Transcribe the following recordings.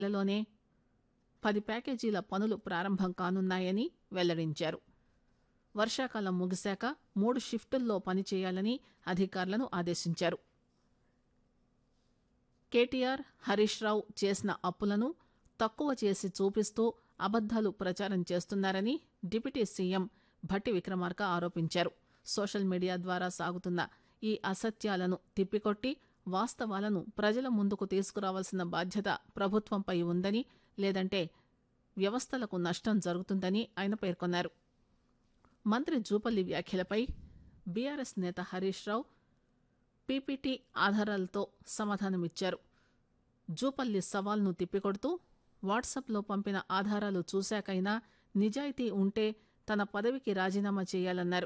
నెలలోనే పది ప్యాకేజీల పనులు ప్రారంభం కానున్నాయని వెల్లడించారు వర్షాకాలం ముగిశాక మూడు షిఫ్టుల్లో పనిచేయాలని అధికారులను ఆదేశించారు కేటీఆర్ హరీష్ రావు చేసిన అప్పులను తక్కువ చేసి చూపిస్తూ అబద్దాలు ప్రచారం చేస్తున్నారని డిప్యూటీ సీఎం భట్టి విక్రమార్క ఆరోపించారు సోషల్ మీడియా ద్వారా సాగుతున్న ఈ అసత్యాలను తిప్పికొట్టి వాస్తవాలను ప్రజల ముందుకు తీసుకురావాల్సిన బాధ్యత ప్రభుత్వంపై ఉందని లేదంటే వ్యవస్థలకు నష్టం జరుగుతుందని ఆయన పేర్కొన్నారు మంత్రి జూపల్లి వ్యాఖ్యలపై బీఆర్ఎస్ నేత హరీష్ రావు పీపీటీ ఆధారాలతో సమాధానమిచ్చారు జూపల్లి సవాల్ను తిప్పికొడుతూ వాట్సాప్లో పంపిన ఆధారాలు చూశాకైనా నిజాయితీ ఉంటే తన పదవికి రాజీనామా చేయాలన్నారు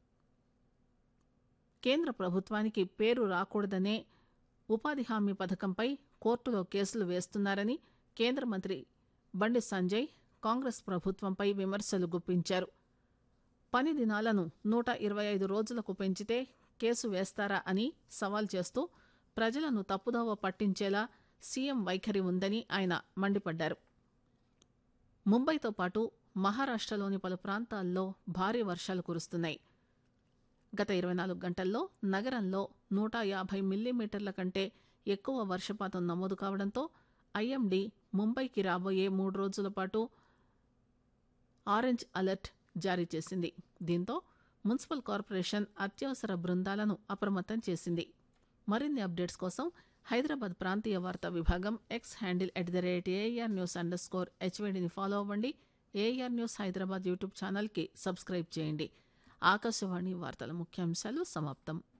కేంద్ర ప్రభుత్వానికి పేరు రాకూడదనే ఉపాధి హామీ పథకంపై కోర్టులో కేసులు వేస్తున్నారని కేంద్ర మంత్రి బండి సంజయ్ కాంగ్రెస్ ప్రభుత్వంపై విమర్శలు గుప్పించారు పని దినాలను నూట ఇరవై ఐదు రోజులకు పెంచితే కేసు వేస్తారా అని సవాల్ చేస్తూ ప్రజలను తప్పుదోవ పట్టించేలా సీఎం వైఖరి ఉందని ఆయన మండిపడ్డారు ముంబైతో పాటు మహారాష్టలోని పలు ప్రాంతాల్లో భారీ వర్షాలు కురుస్తున్నాయి గత ఇరవై నాలుగు గంటల్లో నగరంలో నూట యాభై మిల్లీమీటర్ల కంటే ఎక్కువ వర్షపాతం నమోదు కావడంతో ఐఎండీ ముంబైకి రాబోయే మూడు రోజుల పాటు ఆరెంజ్ అలర్ట్ జారీ చేసింది దీంతో మున్సిపల్ కార్పొరేషన్ అత్యవసర బృందాలను అప్రమత్తం చేసింది మరిన్ని అప్డేట్స్ కోసం హైదరాబాద్ ప్రాంతీయ వార్తా విభాగం X handle at the rate AR news underscore హెచ్వేడిని ఫాలో అవ్వండి ఏఆర్ న్యూస్ హైదరాబాద్ యూట్యూబ్ ఛానల్కి సబ్స్క్రైబ్ చేయండి ఆకాశవాణి వార్తల ముఖ్యాంశాలు సమాప్తం